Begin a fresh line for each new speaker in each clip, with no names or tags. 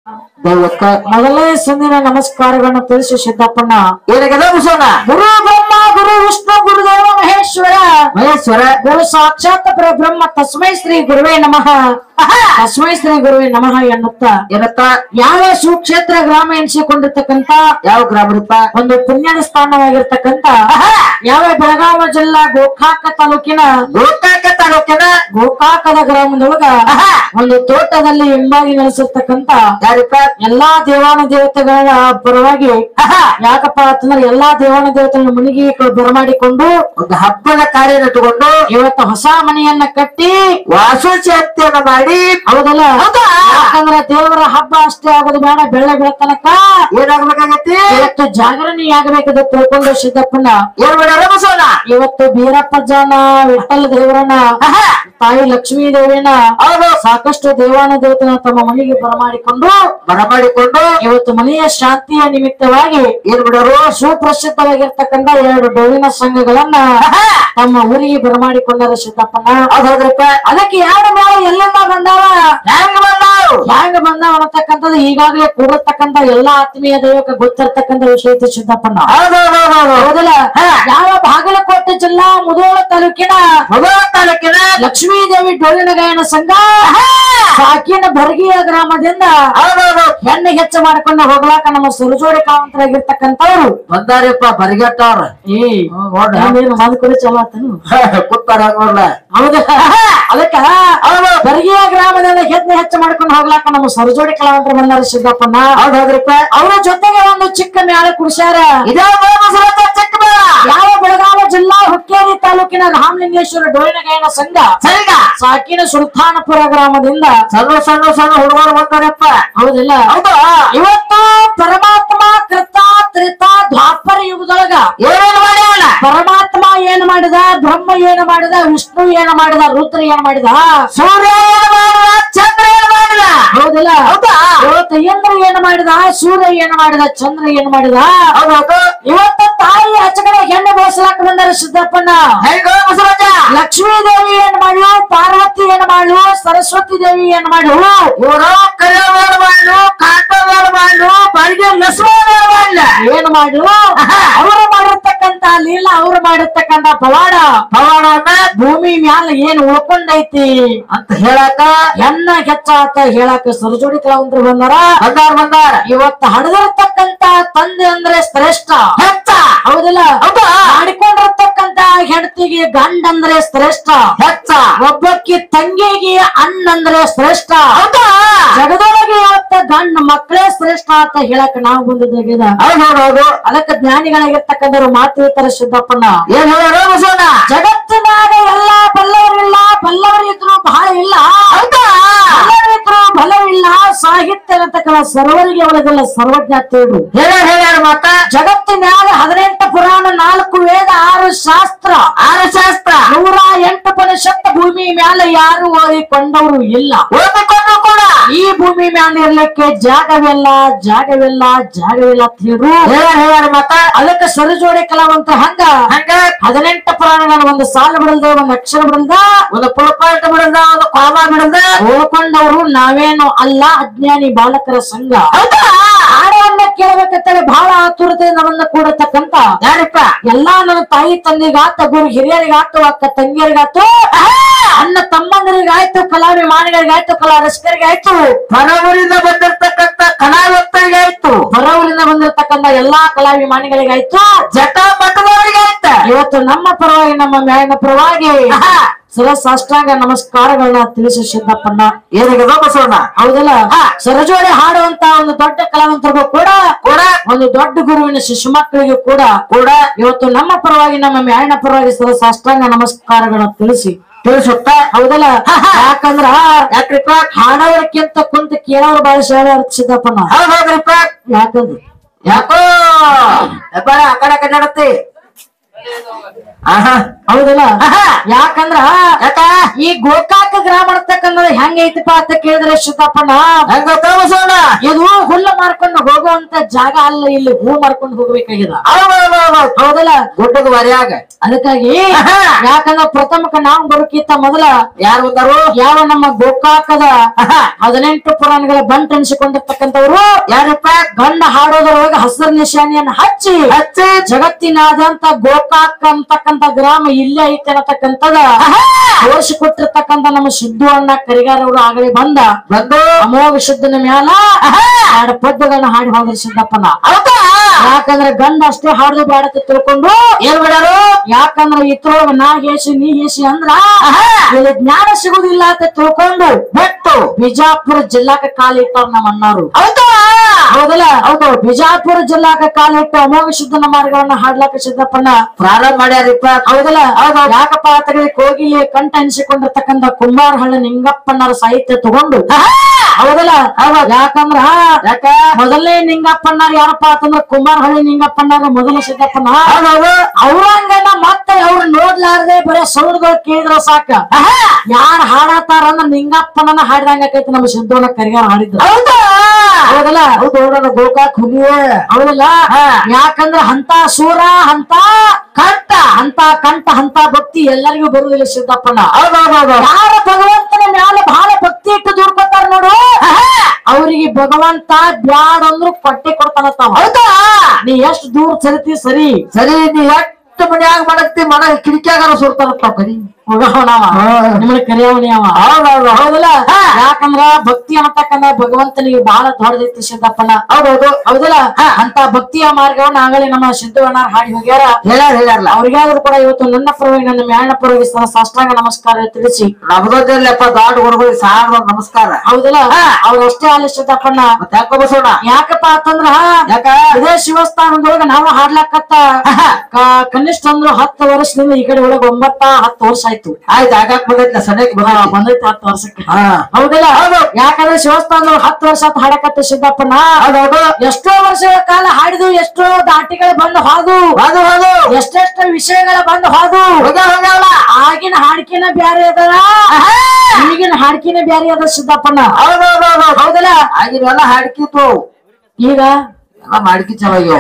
ದೈವಕ್ಕ
ಮೊದಲನೇ ಸಂದಿನ ನಮಸ್ಕಾರಗಳನ್ನು ತಿಳಿಸಿ ಸಿದ್ದಪ್ಪಣ್ಣ
ಏನಾಗದ ಮುಸೋಣ
ಗುರು ಬ್ರಹ್ಮ ಗುರು ವಿಷ್ಣು ಗುರುದೇವ ಮಹೇಶ್ವರ
ಮಹೇಶ್ವರ
ಗುರು ಸಾಕ್ಷಾತ್ ಪರಬ್ರಹ್ಮ ತಸ್ಮೈ ಶ್ರೀ ಗುರುವೇ ನಮಃ ತಸ್ಮೈ ಶ್ರೀ ಗುರುವೇ ನಮಃ ಎನ್ನುತ್ತ
ಏನತ್ತ
ಯಾವ ಸುಕ್ಷೇತ್ರ ಗ್ರಾಮ ಎನಿಸಿಕೊಂಡಿರ್ತಕ್ಕಂತ
ಯಾವ ಗ್ರಾಮರೂಪ
ಒಂದು ಪುಣ್ಯದ ಸ್ಥಾನವಾಗಿರ್ತಕ್ಕಂತ ಯಾವ ಬೆಳಗಾವಿ ಜಿಲ್ಲಾ ಗೋಕಾಕ ತಾಲೂಕಿನ
ಗೋಕಾಕ ತಾಲೂಕಿನ
ಗೋಕಾಕದ ಗ್ರಾಮದೊಳಗ ಒಂದು ತೋಟದಲ್ಲಿ ಹಿಂಬಾಗಿ ನೆಲೆಸಿರ್ತಕ್ಕಂತ
ಯಾರಿಪ್ಪ
ಎಲ್ಲಾ ದೇವಾನ ದೇವತೆಗಳ ಪರವಾಗಿ ಯಾಕಪ್ಪ ಅಂತಂದ್ರೆ ಎಲ್ಲಾ ದೇವಾನ ದೇವತೆಗಳ ಮನೆಗೆ ಬರಮಾಡಿಕೊಂಡು
ಒಂದು ಹಬ್ಬದ ಕಾರ್ಯ ಇಟ್ಟುಕೊಂಡು
ಇವತ್ತು ಹೊಸ ಮನೆಯನ್ನ ಕಟ್ಟಿ
ವಾಸೋಚತೆಯನ್ನ ಮಾಡಿ
ಹೌದಲ್ಲ
ಹೌದಾ?
ಯಾಕಂದ್ರೆ ದೇವರ ಹಬ್ಬ ಅಷ್ಟೇ ಆಗೋದು ಬೇಡ ಬೆಳ್ಳ ಬೆಳತನಕ
ಏನಾಗ್ಬೇಕಾಗೈತಿ
ಇವತ್ತು ಜಾಗರಣೆ ಆಗಬೇಕದ ತಿಳ್ಕೊಂಡು ಸಿದ್ದಪ್ಪನ
ಏನ್ ಮಾಡ್ಯಾರ ಮುಸೋಣ
ಇವತ್ತು ಬೀರಪ್ಪಜ್ಜನ ವಿಠಲ ದೇವರನ್ನ ತಾಯಿ ಲಕ್ಷ್ಮೀ ದೇವಿನ
ಹೌದು
ಸಾಕಷ್ಟು ದೇವಾನ ದೇವತೆನ ತಮ್ಮ ಮನೆಗೆ ಬರಮಾಡಿಕೊಂಡು
ಬರಮಾಡಿಕೊಂಡು
ಇವತ್ತು ಮನೆಯ ಶಾಂತಿಯ ನಿಮಿತ್ತವಾಗಿ
ಏನ್ ಬಿಡೋರು
ಸುಪ್ರಸಿದ್ಧವಾಗಿರ್ತಕ್ಕಂಥ ಎರಡು ಡೊಳ್ಳಿನ ಸಂಘಗಳನ್ನ ತಮ್ಮ ಊರಿಗೆ ಬರಮಾಡಿಕೊಂಡಾರ ಸಿದ್ದಪ್ಪನ
ಹೌದ್ ಹೌದ್ರಪ್ಪ
ಅದಕ್ಕೆ ಎರಡು ಮೇಳ ಎಲ್ಲೆಲ್ಲ ಬಂದಾವ
ಹೆಂಗ್ ಬಂದಾವ್
ಹ್ಯಾಂಗ ಬಂದಾವ ಅನ್ನತಕ್ಕಂಥದ್ದು ಈಗಾಗಲೇ ಕೂಡಿರ್ತಕ್ಕಂಥ ಎಲ್ಲಾ ಆತ್ಮೀಯ ದೈವಕ್ಕೆ ಗೊತ್ತಿರ್ತಕ್ಕಂಥ ವಿಷಯ ಐತಿ ಸಿದ್ದಪ್ಪನ
ಹೌದ್ ಹೌದ್ ಹೌದ್ ಹೌದು
ಹೌದಲ್ಲ ಯಾವ ಬಾಗಲಕೋಟೆ ಜಿಲ್ಲಾ ಮುಧೋಳ ತಾಲೂಕಿನ
ಮೊದಲ ತಾಲೂಕಿನ
ಲಕ್ಷ್ಮೀ ದೇವಿ ಡೊಳ್ಳಿನ ಗಾಯನ ಸಂಘ ಸಾಕಿನ ಬರಗಿಯ ಗ್ರಾಮದಿಂದ
ಹೌದ್ ಹೌದು
ಹೆಣ್ಣು ಹೆಚ್ಚು ಮಾಡ್ಕೊಂಡು ಹೋಗ್ಲಾಕ ನಮ್ಮ ಸುರಜೋಡಿ ಕಾವಂತರಾಗಿರ್ತಕ್ಕಂಥವ್ರು
ಬಂದಾರಪ್ಪ ಬರಿಗಟ್ಟವ್ರ
ಏ
ನೋಡ್ರ
ಏನು ಮಾತು ಕೂಡ ಚಲೋ ಆತನು
ಕೂತಾರ ನೋಡ್ಲ
ಹೌದ ಅದಕ್ಕ ಬರಗಿಯ ಗ್ರಾಮದಿಂದ ಹೆಜ್ಜೆ ಹೆಚ್ಚು ಮಾಡ್ಕೊಂಡು ಹೋಗ್ಲಾಕ ನಮ್ಮ ಸರಜೋಡಿ ಕಲಾವಂತರು ಬಂದಾರ ಸಿದ್ದಪ್ಪನ
ಹೌದ್ ಹೌದ್ರಪ್ಪ
ಅವರ ಜೊತೆಗೆ ಒಂದು ಚಿಕ್ಕ ಮೇಳ ಕುಡಿಸ್ಯಾರ
ಇದೇ ಮಸರತ ಚೆಕ್ ಬೇಡ
ಯಾವ ಬೆಳಗಾವಿ ಜಿಲ್ಲಾ ಹುಕ್ಕೇರಿ ತಾಲೂಕಿನ ರಾಮಲಿಂಗೇಶ್ವರ ಡೊಳ್ಳಿನ ಗಾಯನ ಸಂಘ
ಸರಿಗ
ಸಾಕಿನ ಸುಲ್ತಾನಪುರ ಗ್ರಾಮದಿಂದ
ಸಣ್ಣ ಸಣ್ಣ ಸಣ್ಣ ಹುಡುಗರು ಬಂದಾರಪ್ಪ
ಹೌದಿಲ್ಲ
ಹೌದಾ
ಇವತ್ತು ಪರಮಾತ್ಮ ಕೃತ ತ್ರಿತ ದ್ವಾಪರ ಯುಗದೊಳಗ
ಏನೇನು ಮಾಡ್ಯಾವಲ್ಲ
ಪರಮಾತ್ಮ ಏನ್ ಮಾಡಿದ ಬ್ರಹ್ಮ ಏನ್ ಮಾಡಿದ ವಿಷ್ಣು ಏನ್ ಮಾಡಿದ ರುದ್ರ ಏನ್ ಮಾಡಿದ
ಸೂರ್ಯ ಏನು ಮಾಡಿದ ಚಂದ್ರ ಏನು ಮಾಡಿದ
ಹೌದಿಲ್ಲ
ಹೌದಾ
ಇವತ್ತು ಇಂದ್ರ ಏನ್ ಮಾಡಿದ ಸೂರ್ಯ ಏನ್ ಮಾಡಿದ ಚಂದ್ರ ಏನ್ ಮಾಡಿದ
ಹೌದು
ಇವತ್ತು ತಾಯಿ ಆಚಕಡೆ ಹೆಣ್ಣು ಬೋಸಲಾಕ ಬಂದಾರ ಸಿದ್ದಪ್ಪನ
ಹೆಂಗ ಮಸರಾಜ
ಲಕ್ಷ್ಮೀ ದೇವಿ ಏನ್ ಮಾಡ್ಲು ಪಾರ್ವತಿ ಏನ್ ಮಾಡ್ಲು ಸರಸ್ವತಿ ದೇವಿ ಏನ್ ಮಾಡ್ಲು
ಇವರು ಕೈಯಾವೇನು ಮಾಡ್ಲು ಕಾಟವೇನು ಮಾಡ್ಲು ಬಳಿಗೆ ನಸುವೇನು ಮಾಡ್ಲ
ಏನ್ ಮಾಡ್ಲು ಅವರು ಮಾಡಿರ್ತಕ್ಕಂತ ಲೀಲಾ ಅವ್ರು ಮಾಡಿರ್ತಕ್ಕಂತ ಪವಾಡ
ಪವಾಡವನ್ನ
ಭೂಮಿ ಮ್ಯಾಲ ಏನ್ ಉಳ್ಕೊಂಡೈತಿ
ಅಂತ ಹೇಳಾಕ
ಹೆಣ್ಣ ಹೆಚ್ಚಾತ ಹೇಳಾಕ ಸರಜೋಡಿ ಕಲಾವಂತರು ಬಂದಾರ
ಬಂದಾರ ಬಂದಾರ
ಇವತ್ತು ಹಣದಿರ್ತಕ್ಕಂತ ತಂದೆ ಅಂದ್ರೆ ಶ್ರೇಷ್ಠ
ಹೆಚ್ಚ
ಹೌದಿಲ್ಲ
ಹೌದಾ
ಮಾಡಿಕೊಂಡಿರ್ತಕ್ಕಂತ ಹೆಂಡತಿಗೆ ಗಂಡ ಅಂದ್ರೆ ಶ್ರೇಷ್ಠ
ಹೆಚ್ಚ
ಒಬ್ಬಕ್ಕಿ ತಂಗಿಗೆ ಅಣ್ಣ ಅಂದ್ರೆ ಶ್ರೇಷ್ಠ
ಹೌದಾ
ಜಗದೊಳಗೆ ಇವತ್ತ ಗಂಡ ಮಕ್ಕಳೇ ಶ್ರೇಷ್ಠ ಅಂತ ಹೇಳಕ್ ನಾವು ಬಂದಿದ್ದಾಗಿದೆ
ಹೌದು ಹೌದು ಹೌದು
ಅದಕ್ಕೆ ಜ್ಞಾನಿಗಳಾಗಿರ್ತಕ್ಕಂಥವ್ರು ಮಾತು ಹೇಳ್ತಾರೆ ಸಿದ್ದಪ್ಪನ
ಏನ್ ಹೇಳ ಬಸವಣ್ಣ
ಜಗತ್ತಿನಾಗ ಎಲ್ಲಾ ಬಲ್ಲವರಿಲ್ಲ ಬಲ್ಲವರಿದ್ರು ಬಹಳ ಇಲ್ಲ
ಹೌದಾ
ಬಲ್ಲವರಿದ್ರು ಬಲವಿಲ್ಲ ಸಾಹಿತ್ಯ ಅನ್ನತಕ್ಕಂಥ ಸರ್ವರಿಗೆ ಒಳಗಲ್ಲ ಸರ್ವಜ್ಞ ತಿಳಿದು
ಹೇಳ ಹೇಳ್ಯಾರ ಮಾತ
ಜಗತ್ತಿನಾಗ ಹದಿನೆಂಟು ಪುರಾಣ ನಾಲ್ಕು ವೇದ ಆರು ಶಾಸ್ತ್ರ
ಆರು ಶಾಸ್ತ್ರ
ನೂರ ಎಂಟು ಪರಿಷತ್ ಭೂಮಿ ಮ್ಯಾಲ ಯಾರು ಓದಿಕೊಂಡವರು ಇಲ್ಲ
ಓದಿಕೊಂಡು ಕೂಡ
ಈ ಭೂಮಿ ಮ್ಯಾಲ ಇರ್ಲಿಕ್ಕೆ ಜಾಗವಿಲ್ಲ ಜಾಗವಿಲ್ಲ ಜಾಗವಿಲ್ಲ ಅಂತ ಹೇಳ್ರು
ಹೇಳ ಹೇಳ್ಯಾರ ಮಾತ
ಅದಕ್ಕೆ ಸರಿಜೋಡಿ ಕಲಾವಂತ ಹಂಗ
ಹಂಗ
ಹದಿನೆಂಟು ಪುರಾಣಗಳ ಒಂದು ಸಾಲು ಬಿಡಲ್ದ ಒಂದು ಅಕ್ಷರ ಬಿಡಲ್ದ
ಒಂದು ಪುಲ್ಪಾಯಿಂಟ್ ಬಿಡದ ಒಂದು ಕಾಮ ಬಿಡದ
ಓದ್ಕೊಂಡವರು ನಾವೇನು ಅಲ್ಲ ಅಜ್ಞಾನಿ ಬಾಲಕರ ಸಂಘ
ಹೌದಾ
ಹಾಡವನ್ನ ಕೇಳಬೇಕಂತೇಳಿ ಬಹಳ ಆತುರತೆಯಿಂದ ಬಂದ ಕೂಡತಕ್ಕಂತ
ಯಾರಪ್ಪ
ಎಲ್ಲಾ ನನ್ನ ತಾಯಿ ತಂದೆಗಾತ ಗುರು ಹಿರಿಯರಿಗಾತು ಅಕ್ಕ ತಂಗಿಯರಿಗಾತು ಅಣ್ಣ ತಮ್ಮಂದರಿಗಾಯ್ತು ಕಲಾಭಿಮಾನಿಗಳಿಗಾಯ್ತು ಕಲಾ ರಸಿಕರಿಗಾಯ್ತು
ಹೊರಗೂರಿಂದ ಬಂದಿರ್ತಕ್ಕಂಥ ಕಲಾವಿದರಿಗೆ ಆಯ್ತು
ಹೊರವಲಿಂದ ಬಂದಿರತಕ್ಕಂತ ಎಲ್ಲಾ ಕಲಾಭಿಮಾನಿಗಳಿಗಾಯ್ತು
ಜಟ ಮಠದವರಿಗೆ ಆಯ್ತ
ಇವತ್ತು ನಮ್ಮ ಪರವಾಗಿ ನಮ್ಮ ಮ್ಯಾಲಿನ ಪರವಾಗಿ ಶಿರಸಾಷ್ಟಾಂಗ ನಮಸ್ಕಾರಗಳನ್ನ ತಿಳಿಸಿ ಸಿದ್ದಪ್ಪಣ್ಣ
ಏನಿಗೆ ಬಸವಣ್ಣ
ಹೌದಲ್ಲ ಸರಜೋಡಿ ಹಾಡುವಂತ ಒಂದು ದೊಡ್ಡ ಕಲಾವಂತರಿಗೂ ಕೂಡ
ಕೂಡ
ಒಂದು ದೊಡ್ಡ ಗುರುವಿನ ಶಿಶು ಮಕ್ಕಳಿಗೂ ಕೂಡ
ಕೂಡ
ಇವತ್ತು ನಮ್ಮ ಪರವಾಗಿ ನಮ್ಮ ಮ್ಯಾಲಿನ ಪರವಾಗಿ ಶಿರಸಾಷ್ಟಾಂಗ ನಮಸ್ಕಾರಗಳನ್ನ ತಿಳಿಸಿ
ತಿಳಿಸುತ್ತ
ಹೌದಲ್ಲ ಯಾಕಂದ್ರ
ಯಾಕ್ರಿಪ್ಪ
ಹಾಡೋದಕ್ಕಿಂತ ಕುಂತ ಕೇಳೋರು ಬಹಳ ಶಾಲೆ ಸಿದ್ದಪ್ಪಣ್ಣ
ಹೌದ್ ಹೌದ್ರಿಪ್ಪ
ಯಾಕಂದ್ರೆ
ಯಾಕೋ ಹೆಬ್ಬಾಳ ಆ ಕಡೆ ಕನ್ನಡತಿ ಆಹಾ
ಹೌದಲ್ಲ
ಆಹಾ.
ಯಾಕಂದ್ರ
ಯಾಕ
ಈ ಗೋಕಾಕ ಗ್ರಾಮ ಅಂತಕ್ಕಂದ್ರೆ ಹೆಂಗೈತಿಪ್ಪ ಅಂತ ಕೇಳಿದ್ರೆ ಸಿದ್ದಪ್ಪಣ್ಣ
ಹೆಂಗ ಬಸವಣ್ಣ
ಇದು ಹುಲ್ಲ ಮಾರ ಮಾರ್ಕೊಂಡು ಹೋಗುವಂತ ಜಾಗ ಅಲ್ಲ ಇಲ್ಲಿ ಹೂ ಮಾರ್ಕೊಂಡು ಹೋಗ್ಬೇಕಾಗಿದ
ಹೌದೌದೌದು
ಹೌದಲ್ಲ
ಗುಡ್ಡದ ವರಿಯಾಗ
ಅದಕ್ಕಾಗಿ
ಆಹಾ.
ಯಾಕಂದ್ರ ಪ್ರಥಮಕ ನಾವು ಬರೋಕ್ಕಿಂತ ಮೊದಲ
ಯಾರು ಬಂದರು
ಯಾವ ನಮ್ಮ ಗೋಕಾಕದ ಹದಿನೆಂಟು ಪುರಾಣಗಳ ಬಂಟ್ ಅನಿಸಿಕೊಂಡಿರ್ತಕ್ಕಂಥವ್ರು
ಯಾರಪ್ಪ
ಗಂಡ ಹಾಡೋದ್ರೊಳಗೆ ಹಸಿರು ನಿಶಾನೆಯನ್ನ ಹಚ್ಚಿ
ಹಚ್ಚಿ
ಜಗತ್ತಿನಾದ್ಯಂತ ಗೋಕಾಕ್ ಅಂತಕ್ಕಂತ ಗ್ರಾಮ ಇಲ್ಲೇ ಐತೆ ಅನ್ನತಕ್ಕಂಥದ ತೋರಿಸಿಕೊಟ್ಟಿರ್ತಕ್ಕಂಥ ನಮ್ಮ ಸಿದ್ದು ಅಣ್ಣ ಕರಿಗಾರ ಅವರು ಆಗಲೇ ಬಂದ
ಬಂದು
ಅಮೋಘ ಶುದ್ಧನ ಮ್ಯಾಲ ಎರಡು ಪದ್ಯಗಳನ್ನ ಹಾಡಿ ಹೋದ್ರಿ ಸಿದ್ದಪ್ಪನ
ಹೌದಾ
ಯಾಕಂದ್ರೆ ಗಂಡ ಅಷ್ಟೇ ಹಾಡುದು ಬೇಡತ್ತೆ ತಿಳ್ಕೊಂಡು
ಏನ್ ಮಾಡ್ಯಾರು
ಯಾಕಂದ್ರ ಇತ್ರೊಳಗ ನಾ ಹೇಸಿ ನೀ ಹೇಸಿ ಅಂದ್ರ ಇಲ್ಲಿ ಜ್ಞಾನ ಸಿಗುದಿಲ್ಲ ಅಂತ ತಿಳ್ಕೊಂಡು
ಬಿಟ್ಟು
ಬಿಜಾಪುರ ಜಿಲ್ಲಾಕ ಕಾಲಿಟ್ಟವ್ರ ನಮ್ಮ ಅಣ್ಣಾರು
ಹೌದಾ
ಹೌದಲ್ಲ ಹೌದು ಬಿಜಾಪುರ ಜಿಲ್ಲಾಕ ಕಾಲಿಟ್ಟು ಅಮೋಘ ಶುದ್ಧನ ಮಾರ್ಗವನ್ನ ಹಾಡ್ಲಾಕ ಸಿದ್ದಪ್ಪನ
ಪ್ರಾರಂಭ ಮಾಡ್ಯಾರಿಪ್ಪ
ಹೌದಲ್ಲ ಹೌದು ಯಾಕಪ್ಪ ಆತಗಳಿಗೆ ಕೋಗಿಲೆ ಕಂಠ ಅನಿಸಿಕೊಂಡಿರ್ತಕ್ಕಂಥ ಕುಂಬಾರಹಳ್ಳಿ ನಿಂಗಪ್ಪಣ್ಣರ ಸಾಹಿತ್ಯ ತಗೊಂಡು ಹೌದಲ್ಲ ಹೌದು ಯಾಕಂದ್ರ
ಯಾಕ
ಮೊದಲನೇ ನಿಂಗಪ್ಪಣ್ಣಾರ್ ಯಾರಪ್ಪ ಅಂತಂದ್ರ ಕುಮಾರಹಳ್ಳಿ ನಿಂಗಪ್ಪಣ್ಣಾರ ಮೊದಲ ಸಿದ್ದಪ್ಪನ
ಹೌದೌದು
ಅವ್ರಂಗನ ಮತ್ತೆ ಅವ್ರು ನೋಡ್ಲಾರ್ದೆ ಬರೇ ಸೌಂಡ್ಗಳು ಕೇಳಿದ್ರ ಸಾಕ ಯಾರ್ ಹಾಡತಾರ ಅಂದ್ರ ನಿಂಗಪ್ಪನನ್ನ ಹಾಡಿದಂಗ ಆಕೈತಿ ನಮ್ಮ ಸಿದ್ದೋಣ ಕರಿಗಾರ ಹಾಡಿದ್ರು
ಹೌದಾ
ಹೌದಲ್ಲ
ಹೌದು ನೋಡೋಣ ಗೋಕಾಕ್ ಹುಲಿಯೇ
ಹೌದಲ್ಲ ಯಾಕಂದ್ರ ಅಂತ ಸೂರ ಅಂತ ಕಂಠ ಅಂತ ಕಂಠ ಅಂತ ಭಕ್ತಿ ಎಲ್ಲರಿಗೂ ಬರುವುದಿಲ್ಲ ಸಿದ್ದಪ್ಪನ
ಹೌದೌದೌದು
ಯಾರ ಭಗವಂತನ ಮ್ಯಾಲ ಬಹಳ ಭಕ್ತಿ ಇಟ್ಟು ದುಡ್ಕೊತಾರ ನೋಡು ಅವರಿಗೆ ಭಗವಂತ ಬ್ಯಾಡ ಅಂದ್ರು ಪಟ್ಟಿ ಕೊಡ್ತಾನತ್ತಾವ
ಹೌದಾ
ನೀ ಎಷ್ಟ್ ದೂರ ಸರಿತಿ ಸರಿ
ಸರಿ ನೀ ಎಷ್ಟು ಮನ್ಯಾಗ ಮಾಡಕ್ತಿ ಮನ ಕಿಡಿಕ್ಯಾಗಾರ ಸುರ್ತಾರಪ್ಪ ಬರೀ
ಹೋಗವನವ
ಹಾ.
ನಿಮ್ಮನ್ನ ಕರೆಯವನಿಯವ
ಹೌದೌದು
ಹೌದಲ್ಲ ಯಾಕಂದ್ರ ಭಕ್ತಿ ಅನ್ನತಕ್ಕಂಥ ಭಗವಂತನಿಗೆ ಬಹಳ ದೊಡ್ಡದೈತಿ ಸಿದ್ದಪ್ಪನ
ಹೌದೌದು
ಹೌದಲ್ಲ ಅಂತ ಭಕ್ತಿಯ ಮಾರ್ಗವನ್ನ ಆಗಲೇ ನಮ್ಮ ಸಿದ್ದವಣ್ಣ ಹಾಡಿ ಹೋಗ್ಯಾರ
ಹೇಳ್ಯಾರ ಹೇಳ್ಯಾರಲ್ಲ
ಅವ್ರಿಗಾದ್ರೂ ಕೂಡ ಇವತ್ತು ನನ್ನ ಪರವಾಗಿ ನನ್ನ ಮ್ಯಾಣ ಪರವಾಗಿ ಸಹ ಸಾಷ್ಟಾಂಗ ನಮಸ್ಕಾರ ತಿಳಿಸಿ
ನಮ್ದೊಂದಿರ್ಲಪ್ಪ ದೊಡ್ಡ ಹುಡುಗರು ಸಾವಿರ ನಮಸ್ಕಾರ
ಹೌದಲ್ಲ ಅವ್ರಷ್ಟೇ ಅಲ್ಲ ಸಿದ್ದಪ್ಪಣ್ಣ
ಮತ್ತೆ ಯಾಕೋ ಬಸೋಣ
ಯಾಕಪ್ಪ ಅಂತಂದ್ರ
ಯಾಕ
ಇದೇ ಶಿವಸ್ಥಾನದೊಳಗ ನಾವು ಹಾಡ್ಲಕತ್ತ ಕ- ಕನಿಷ್ಠ ಅಂದ್ರು ಹತ್ತು ವರ್ಷದಿಂದ ಈ ಕಡೆ ಒಳಗ ಒಂಬತ್ತ ಹತ್ತು ವರ್ಷ ಆಯ್ತು
ಆಯ್ತು ಆಗಾಕ್ ಬಂದೈತಿ ಸದ್ಯಕ್ಕೆ
ಹಾ,
ಬಂದೈತಿ
ಬಂದೈತಿ ಹತ್ತು ವರ್ಷಕ್ಕೆ
ಹಾ
ಹೌದಲ್ಲ ಯಾಕಂದ್ರೆ ಶಿವಸ್ಥಾನದೊಳಗ ಹತ್ತು ವರ್ಷ ಆತ್ ಹಾಡಕತ್ತ ಸಿದ್ದಪ್ಪನ
ಹೌದೌದು
ಎಷ್ಟೋ ವರ್ಷಗಳ ಕಾಲ ಹಾಡಿದು ಎಷ್ಟೋ ದಾಟಿಗಳು ಬಂದು ಹೋದು
ಹೌದು ಹೌದು
ಎಷ್ಟೆಷ್ಟು ವಿಷಯಗಳ ಬಂದು ಹೋದು
ಹೋಗ್ಯಾವ ಹೋಗ್ಯಾವಲ್ಲ
ಆಗಿನ ಹಾಡ್ಕಿನ ಬ್ಯಾರೆ ಅದರ ಈಗಿನ ಹಾಡ್ಕಿನ ಬ್ಯಾರೆ ಅದ ಸಿದ್ದಪ್ಪನ
ಹೌದೌದೌದು
ಹೌದಲ್ಲ
ಆಗಿನವೆಲ್ಲ ಹಾಡ್ಕಿತ್ತು
ಈಗ
ಎಲ್ಲ ಮಾಡ್ಕಿ ಚೆನ್ನಾಗ್ಯಾವ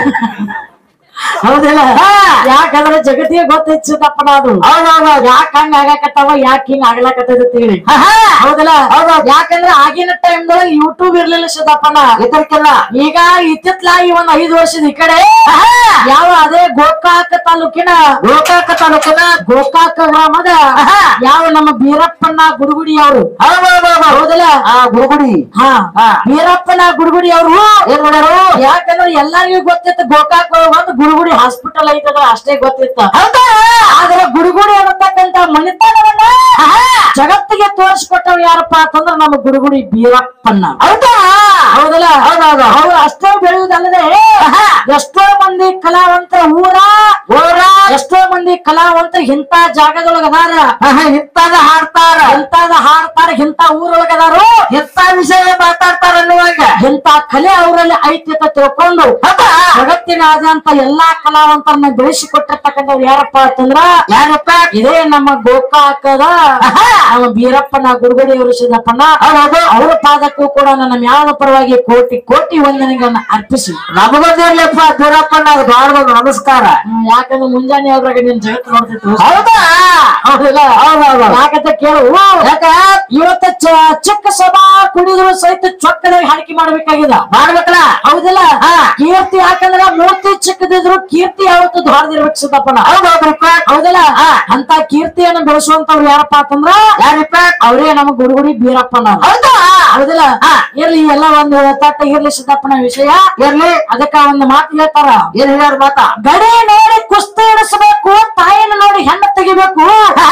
ಹೌದಿಲ್ಲ ಯಾಕಂದ್ರೆ ಜಗತ್ತಿಗೆ ಗೊತ್ತೈತಿ ಸಿದ್ದಪ್ಪನ ಅದು
ಹೌದೌದು
ಯಾಕ ಹಂಗ ಆಗಾಕತ್ತಾವ ಯಾಕ ಹಿಂಗ ಆಗ್ಲಾಕತ್ತದ ಹೇಳಿ ಹೌದಲ್ಲ ಯಾಕಂದ್ರೆ ಆಗಿನ ಟೈಮ್ದೊಳಗೆ ಯೂಟ್ಯೂಬ್ ಇರ್ಲಿಲ್ಲ ಸಿದ್ದಪ್ಪನ
ಇದಕ್ಕೆಲ್ಲ
ಈಗ ಇತ್ತಿತ್ಲಾಗಿ ಒಂದ್ ಐದು ವರ್ಷದ ಈ ಕಡೆ ಯಾವ ಅದೇ ಗೋಕಾಕ ತಾಲೂಕಿನ
ಗೋಕಾಕ ತಾಲೂಕಿನ
ಗೋಕಾಕ ಗ್ರಾಮದ ಯಾವ ನಮ್ಮ ಬೀರಪ್ಪನ ಗುಡುಗುಡಿ ಅವರು
ಹೌದೌದೌದು
ಹೌದಲ್ಲ
ಆ ಗುರುಗುಡಿ
ಹಾ
ಹಾ.
ಬೀರಪ್ಪನ ಗುಡುಗುಡಿ ಅವರು
ಏನ್ ಮಾಡ್ಯಾರು
ಯಾಕಂದ್ರೆ ಎಲ್ಲರಿಗೂ ಗೊತ್ತಿತ್ತು ಗೋಕಾಕ್ ಒಂದು ಗುಡುಗುಡಿ ಹಾಸ್ಪಿಟಲ್ ಐತದ ಅಷ್ಟೇ ಗೊತ್ತಿತ್ತು ಆದ್ರೆ ಗುಡುಗುಡಿ ಅನ್ನತಕ್ಕಂತ ಮನೆತನವನ್ನ ಜಗತ್ತಿಗೆ ತೋರಿಸ್ಕೊಟ್ಟವ್ ಯಾರಪ್ಪ ಅಂತಂದ್ರ ನಮ್ಮ ಗುಡುಗುಡಿ ಬೀರಪ್ಪನ
ಹೌದಾ
ಹೌದಲ್ಲ
ಹೌದೌದು
ಅವ್ರು ಅಷ್ಟೇ ಬೆಳೆಯುವುದಲ್ಲದೆ ಎಷ್ಟೋ ಮಂದಿ ಕಲಾವಂತರ ಊರ
ಊರ
ಎಷ್ಟೋ ಮಂದಿ ಕಲಾವಂತರ ಇಂತ ಜಾಗದೊಳಗ ಅದಾರ
ಇಂತಾದ ಹಾಡ್ತಾರ
ಇಂತಾದ ಹಾಡ್ತಾರ ಇಂತ ಊರೊಳಗ ಅದಾರು
ಇಂತ ವಿಷಯ ಮಾತಾಡ್ತಾರ ಅನ್ನುವಾಗ
ಇಂತ ಕಲೆ ಅವರಲ್ಲಿ ಐತಿ ಅಂತ ತಿಳ್ಕೊಂಡು ಜಗತ್ತಿನಾದ್ಯಂತ ಎಲ್ಲಾ ಕಲಾವಂತರನ್ನ ಬೆಳೆಸಿಕೊಟ್ಟಿರ್ತಕ್ಕಂಥವ್ರು ಯಾರಪ್ಪ ಅಂತಂದ್ರ
ಯಾರಪ್ಪ
ಇದೇ ನಮ್ಮ ಗೋಕಾಕದ ನಮ್ಮ ಬೀರಪ್ಪನ ಗುರುಗಡಿ ಅವರು ಸಿದ್ದಪ್ಪನ
ಹೌದು
ಅವರ ಪಾದಕ್ಕೂ ಕೂಡ ನನ್ನ ಮ್ಯಾಲ ಪರವಾಗಿ ಕೋಟಿ ಕೋಟಿ ವಂದನೆಗಳನ್ನ ಅರ್ಪಿಸಿ
ನಮಗೊಂದಿರ್ಲಪ್ಪ ದೂರಪ್ಪನ ದೊಡ್ಡದೊಂದು ನಮಸ್ಕಾರ
ಹ್ಮ್, ಯಾಕಂದ್ರೆ ಮುಂಜಾನೆ ಅವ್ರಾಗ ನೀನ್ ಜಗತ್ತು ನೋಡ್ತಿತ್ತು
ಹೌದಾ
ಹೌದಿಲ್ಲ
ಹೌದೌದು
ಯಾಕಂತ ಕೇಳು ಯಾಕ ಇವತ್ತ ಚ- ಚಿಕ್ಕ ಸಭಾ ಕುಡಿದ್ರು ಸಹಿತ ಚೊಕ್ಕದಾಗ ಹಾಡಿಕೆ ಮಾಡ್ಬೇಕಾಗಿದ
ಮಾಡ್ಬೇಕಲ್ಲ
ಹೌದಿಲ್ಲ ಕೀರ್ತಿ ಯಾಕಂದ್ರ ಮೂರ್ತಿ ಚಿಕ್ಕದಿದ್ರು ಕೀರ್ತಿ ಯಾವತ್ತು ದೊಡ್ಡದಿರ್ಬೇಕು ಸಿದ್ದಪ್ಪನ
ಹೌದೌದ್ರಪ್ಪ
ಹೌದಲ್ಲ ಅಂತ ಕೀರ್ತಿಯನ್ನು ಬೆಳೆಸುವಂತವ್ರು ಯಾರಪ್ಪ ಅಂತಂದ್ರ
ಯಾರಪ್ಪ
ಅವರೇ ನಮ್ಮ ಗುರುಗುಡಿ ಬೀರಪ್ಪನ
ಹೌದಾ
ಹೌದಿಲ್ಲ ಇರ್ಲಿ ಎಲ್ಲ ಒಂದು ತಟ್ಟ ಇರ್ಲಿ ಸಿದ್ದಪ್ಪನ ವಿಷಯ
ಇರ್ಲಿ
ಅದಕ್ಕ ಒಂದು ಮಾತು ಹೇಳ್ತಾರ
ಏನ್ ಹೇಳ್ಯಾರ ಮಾತಾ
ಗಡಿ ನೋಡಿ ಕುಸ್ತಿ ಇಡಿಸ್ಬೇಕು ತಾಯಿನ ನೋಡಿ ಹೆಣ್ಣು ತೆಗಿಬೇಕು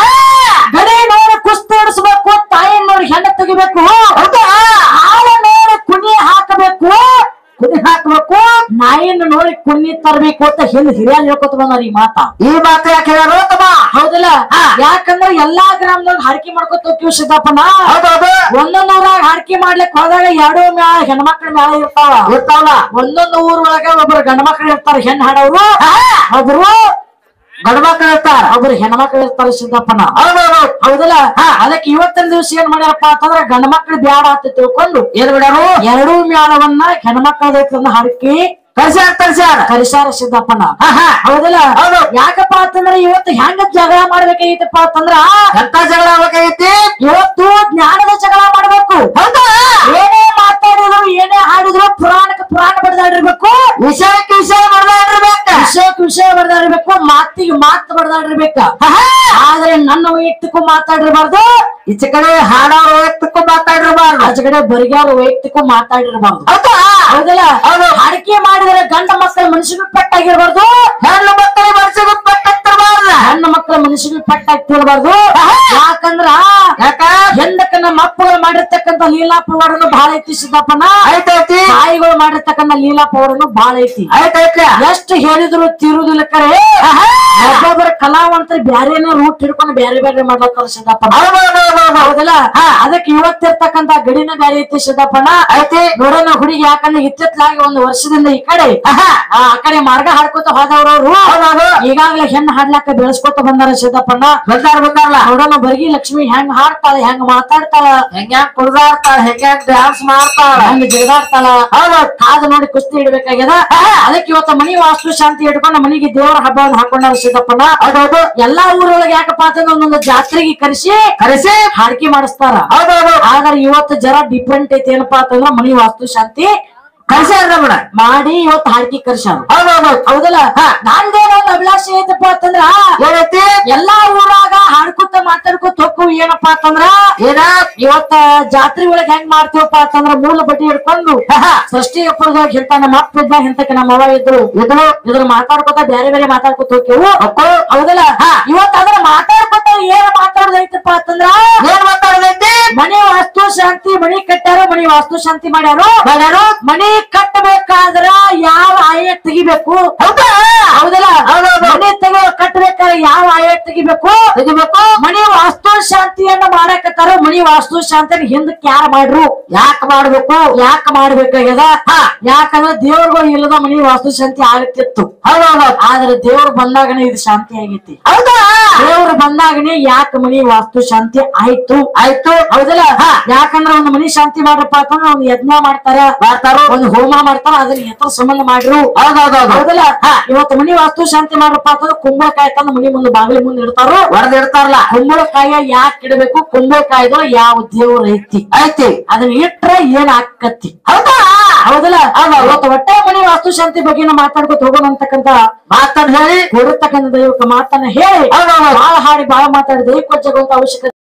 ಗಡಿ ನೋಡಿ ಕುಸ್ತಿ ಇಡಿಸ್ಬೇಕು ತಾಯಿನ ನೋಡಿ ಹೆಣ್ಣು ತೆಗಿಬೇಕು ಆಳ ನೋಡಿ ಕುಣಿ ಹಾಕಬೇಕು ಕುಣಿ ಹಾಕಬೇಕು ನಾಯಿನ ನೋಡಿ ಕುಣಿ ತರಬೇಕು ಅಂತ ಹಿಂದ್ ಹಿರಿಯಲ್ ಹೇಳ್ಕೊತ ಬಂದಾರ ಈ ಮಾತ
ಈ ಮಾತು ಯಾಕೆ ಹೇಳ್ಯಾರ ತಮ್ಮ
ಹೌದಲ್ಲ ಯಾಕಂದ್ರೆ ಎಲ್ಲಾ ಗ್ರಾಮದಾಗ ಹಾಡಿಕೆ ಮಾಡ್ಕೊತ ಹೋಗ್ತೀವಿ ಸಿದ್ದಪ್ಪನ
ಹೌದೌದು
ಒಂದೊಂದ್ ಊರಾಗ ಹಾಡಿಕೆ ಮಾಡ್ಲಿಕ್ ಹೋದಾಗ ಎರಡು ಮ್ಯಾಳ ಹೆಣ್ಮಕ್ಳ ಮ್ಯಾಳ ಇರ್ತಾವ
ಇರ್ತಾವಲ್ಲ
ಒಂದೊಂದು ಊರೊಳಗ ಒಬ್ರು ಗಂಡ ಮಕ್ಳು ಇರ್ತಾರ ಹೆಣ್ ಹಾಡೋರು ಒಬ್ರು
ಗಂಡ ಮಕ್ಳು ಇರ್ತಾರ
ಒಬ್ರು ಹೆಣ್ಮಕ್ಳು ಇರ್ತಾರೆ ಸಿದ್ದಪ್ಪನ
ಹೌದೌದು
ಹೌದಲ್ಲ ಅದಕ್ಕೆ ಇವತ್ತಿನ ದಿವಸ ಏನ್ ಮಾಡ್ಯಾರಪ್ಪ ಅಂತಂದ್ರ ಗಂಡ ಮಕ್ಳು ಬ್ಯಾಡ ಅಂತ ತಿಳ್ಕೊಂಡು
ಏನ್ ಬಿಡಾರು
ಎರಡೂ ಮ್ಯಾಳವನ್ನ ಹೆಣ್ಮಕ್ಳದೈತಂದ ಹಡಕಿ
ಕಳ್ಸ್ಯಾರ ಕಳ್ಸ್ಯಾರ
ಕರಿಸಾರ ಸಿದ್ದಪ್ಪನ
ಹಾ ಹಾ
ಹೌದಲ್ಲ
ಹೌದು.
ಯಾಕಪ್ಪ ಅಂತಂದ್ರ ಇವತ್ತು ಹೆಂಗ ಜಗಳ ಮಾಡ್ಬೇಕಾಗಿತ್ತಪ್ಪ ಅಂತಂದ್ರ
ಎಂತ ಜಗಳ ಆಗ್ಬೇಕಾಗೈತಿ
ಇವತ್ತು ಜ್ಞಾನದ ಜಗಳ ಮಾಡ್ಬೇಕು
ಹೌದಾ
ಏನೇ ಮಾತಾಡಿದ್ರು ಏನೇ ಹಾಡಿದ್ರು ಪುರಾಣಕ್ಕೆ ಪುರಾಣ ಬಡ್ದಾಡಿರ್ಬೇಕು
ವಿಷಯಕ್ಕೆ ವಿಷಯ ಮಾಡ್ದಾಡಿರ್ಬೇಕ
ವಿಷಯಕ್ಕೆ ವಿಷಯ ಬಡ್ದಾಡಿರ್ಬೇಕು ಮಾತಿಗೆ ಮಾತು ಬಡ್ದಾಡಿರ್ಬೇಕ ಆದ್ರೆ ನನ್ನ ವೈಯಕ್ತಿಕ ಮಾತಾಡಿರ್ಬಾರ್ದು
ಈಚೆ ಕಡೆ ಹಾಡೋರ್ ವೈಯಕ್ತಿಕ್ಕೂ ಮಾತಾಡಿರ್ಬಾರ್ದು
ಆಚೆ ಕಡೆ ಬರಿಗಾರ ವೈಯಕ್ತಿಕ ಮಾತಾಡಿರ್ಬಾರ್ದು
ಹೌದಾ
ಹೌದಲ್ಲ
ಹೌದು.
ಅಡಿಕೆ ಮಾಡಿದ್ರೆ ಗಂಡ ಮಕ್ಕಳ ಮನುಷ್ಯನ ಪೆಟ್ಟಾಗಿರ್ಬಾರ್ದು
ಹೆಣ್ಣು ಮಕ್ಕಳಿಗೆ ಮನಸ್ಸಿಗೆ ಪಟ್ಟಿರ್ಬಾರ್ದ
ಹೆಣ್ಣು ಮಕ್ಕಳ ಮನುಷ್ಯನ ಪೆಟ್ಟಾಗ್ತಿರ್ಬಾರ್ದು ಯಾಕಂದ್ರ
ಯಾಕ
ಹೆಂಡಕ್ಕ ನಮ್ಮ ಅಪ್ಪಗಳು ಮಾಡಿರ್ತಕ್ಕಂಥ ಲೀಲಾ ಪವಾಡನು ಬಹಳ ಐತಿ ಸಿದ್ದಪ್ಪನ
ಆಯ್ತೈತಿ
ತಾಯಿಗಳು ಮಾಡಿರ್ತಕ್ಕಂಥ ಲೀಲಾ ಪವಾಡನು ಬಹಳ ಐತಿ
ಆಯ್ತೈತಿ
ಎಷ್ಟು ಹೇಳಿದ್ರು ತೀರುದಿಲ್ಲ ಕರೆ ಒಬ್ಬೊಬ್ಬರ ಕಲಾವಂತರು ಬ್ಯಾರೇನ ರೂಟ್ ಹಿಡ್ಕೊಂಡು ಬ್ಯಾರೆ ಬ್ಯಾರೆ ಮಾಡ್ಲತ್ತಾರ ಸಿದ್ದಪ್ಪನ ಹೌದಲ್ಲ ಅದಕ್ಕೆ ಇವತ್ತಿರ್ತಕ್ಕಂಥ ಗಡಿನ ಬ್ಯಾರೆ ಐತಿ ಸಿದ್ದಪ್ಪನ
ಐತಿ
ನೋಡೋಣ ಹುಡುಗಿ ಯಾಕಂದ್ರೆ ಇತ್ತಿತ್ತಲಾಗಿ ಒಂದು ವರ್ಷದಿಂದ ಈ ಕಡೆ ಆ ಆ ಕಡೆ ಮಾರ್ಗ ಹಾಡ್ಕೊತ ಹೋದವ್ರವ್ರು
ಹೌದೌದು
ಈಗಾಗಲೇ ಹೆಣ್ಣು ಹಾಡ್ಲಾಕ ಬೆಳೆಸ್ಕೊತ ಬಂದಾರ ಸಿದ್ದಪ್ಪನ
ಬಂದಾರ ಬಂದಾರಲ್ಲ
ನೋಡೋಣ ಬರ್ಗಿ ಲಕ್ಷ್ಮಿ ಹೆಂಗ್ ಹಾಡ್ತಾಳ ಹೆಂಗ್ ಮಾತಾಡ್ತಾಳ
ಹೆಂಗ್ಯಾಂಗ್ ಕುಡ್ದಾಡ್ತಾಳ ಹೆಂಗ್ಯಾಂಗ್ ಡ್ಯಾನ್ಸ್ ಮಾಡ್ತಾಳ
ಹೆಂಗ್ ಜಿಗಾಡ್ತಾಳ
ಹೌದು
ಕಾದು ನೋಡಿ ಕುಸ್ತಿ ಇಡ್ಬೇಕಾಗ್ಯದ ಅದಕ್ಕೆ ಇವತ್ತು ಮನಿ ವಾಸ್ತು ಶಾಂತಿ ಇಟ್ಕೊಂಡು ಮನಿಗೆ ದೇವರ ಹಬ್ಬವನ್ನು ಹಾಕೊಂಡಾರ ಸಿದ್ದಪ್ಪನ
ಹೌದೌದು
ಎಲ್ಲಾ ಊರೊಳಗೆ ಯಾಕಪ್ಪ ಅಂತಂದ್ರೆ ಒಂದೊಂದು ಜಾತ್ರೆಗೆ ಕರೆಸಿ
ಕರೆಸಿ
ಹಾಡ್ಕಿ ಮಾಡಿಸ್ತಾರ
ಹೌದೌದು
ಆದ್ರೆ ಇವತ್ತು ಜರ ಡಿಫ್ರೆಂಟ್ ಐತಿ ಏನಪ್ಪಾ ಅಂತಂದ್ರ ಮನಿ ವಾಸ್ತು ಶಾಂತಿ
ಕರೆಸ್ಯಾರ ಬಿಡ
ಮಾಡಿ ಇವತ್ತು ಹಾಡ್ಕಿ ಕರ್ಸ್ಯಾರ
ಹೌದೌದು
ಹೌದಲ್ಲ ನಂದೇನೋ ಒಂದು ಅಭಿಲಾಷೆ ಐತಪ್ಪ ಅಂತಂದ್ರ
ಏನೈತಿ
ಎಲ್ಲಾ ಊರಾಗ ಹಾಡ್ಕೊತ ಮಾತಾಡ್ಕೊತ ಹೋಗು ಏನಪ್ಪಾ ಅಂತಂದ್ರ
ಏನ
ಇವತ್ತ ಜಾತ್ರೆ ಒಳಗ್ ಹೆಂಗ್ ಮಾಡ್ತೀವಪ್ಪ ಅಂತಂದ್ರ ಮೂಲ ಬಡ್ಡಿ ಹಿಡ್ಕೊಂಡು ಸೃಷ್ಟಿ ಅಪ್ಪದಾಗ ಇಂತ ನಮ್ಮ ಅಪ್ಪ ಇದ್ದಾಗ ಇಂತಕ್ಕೆ ನಮ್ಮ ಅವ್ವ ಇದ್ರು ಇದ್ರು ಇದ್ರ ಮಾತಾಡ್ಕೊತ ಬೇರೆ ಬೇರೆ ಮಾತಾಡ್ಕೊತ ಹೋಗ್ತೇವು ಹೌದಲ್ಲ ಇವತ್ತ ಅದ್ರ ಮಾತಾಡ್ಕೊತ ಏನ್ ಮಾತಾಡೋದೈತಪ್ಪ ಅಂತಂದ್ರ
ಏನ್ ಮಾತಾಡದೈತಿ
ಮನೆ ವಾಸ್ತು ಶಾಂತಿ ಮನಿ ಕಟ್ಟಾರ ಮನಿ ವಾಸ್ತು ಶಾಂತಿ ಮಾಡ್ಯಾರು
ಮಾಡ್ಯಾರು
ಮನಿ ಕಟ್ಟಬೇಕಾದ್ರ ಯಾವ ಆಯ ತೆಗಿಬೇಕು
ಹೌದಾ
ಹೌದಲ್ಲ
ಹೌದೌದು.
ಮನೆ ತೆಗೋ ಕಟ್ಟಬೇಕಾದ್ರೆ ಯಾವ ಆಯ ತೆಗಿಬೇಕು
ತೆಗಿಬೇಕು
ಮನಿ ವಾಸ್ತು ಶಾಂತಿಯನ್ನ ಮಾಡಕತ್ತಾರ ಮನಿ ವಾಸ್ತು ಶಾಂತಿನ ಹಿಂದಕ್ಕೆ ಯಾರು ಮಾಡ್ರು
ಯಾಕೆ ಮಾಡ್ಬೇಕು
ಯಾಕ ಮಾಡ್ಬೇಕಾಗ್ಯದ ಯಾಕಂದ್ರೆ ದೇವ್ರುಗಳು ಇಲ್ಲದ ಮನಿ ವಾಸ್ತು ಶಾಂತಿ ಆಗತ್ತಿತ್ತು
ಹೌದೌದು
ಆದ್ರೆ ದೇವ್ರು ಬಂದಾಗನೇ ಇದು ಶಾಂತಿ ಆಗೈತಿ
ಹೌದಾ
ದೇವ್ರು ಬಂದಾಗನೇ ಯಾಕ ಮನಿ ವಾಸ್ತು ಶಾಂತಿ ಆಯ್ತು
ಆಯ್ತು
ಹೌದಲ್ಲ ಯಾಕಂದ್ರ ಒಂದು ಮನಿ ಶಾಂತಿ ಮಾಡ್ರಪ್ಪ ಅಂತಂದ್ರ ಒಂದು ಯಜ್ಞ ಮಾಡ್ತಾರ
ಮಾಡ್ತಾರ
ಒಂದು ಹೋಮ ಮಾಡ್ತಾರ ಅದನ್ನ ಎತ್ತರ ಸಂಬಂಧ ಮಾಡ್ರು
ಹೌದೌದೌದು
ಹೌದಲ್ಲ ಇವತ್ತು ಮನಿ ವಾಸ್ತು ಶಾಂತಿ ಮಾಡ್ರಪ್ಪ ಅಂತಂದ್ರ ಕುಂಬಳಕಾಯಿ ತಂದು ಮನಿ ಮುಂದೆ ಬಾಗಿಲು ಮುಂದೆ ಇಡ್ತಾರೋ
ಹೊಡೆದಿಡ್ತಾರಲ್ಲ
ಕುಂಬಳಕಾಯ ಯಾಕೆ ಇಡಬೇಕು ಕುಂಬಳಕಾಯ್ದು ಯಾವ ದೇವ್ರ ಐತಿ
ಐತಿ
ಅದನ್ನ ಇಟ್ರೆ ಏನ್ ಆಕ್ಕತ್ತಿ
ಹೌದಾ
ಹೌದಲ್ಲ ಇವತ್ತು ಹೊಟ್ಟೆ ಮನಿ ವಾಸ್ತು ಶಾಂತಿ ಬಗ್ಗೆ ನಾವು ಮಾತಾಡ್ಕೊತ ಹೋಗೋಣ ಅಂತಕ್ಕಂತ
ಮಾತನ್ನ ಹೇಳಿ
ಕೊಡತಕ್ಕಂತ ದೈವಕ್ಕೆ ಮಾತನ್ನ ಹೇಳಿ
ಹೌದೌದು
ಬಾಳ ಹಾಡಿ ಬಾಳ ಮಾತಾಡಿ ದೈವಕ್ಕೆ ಅವಶ್ಯಕತೆ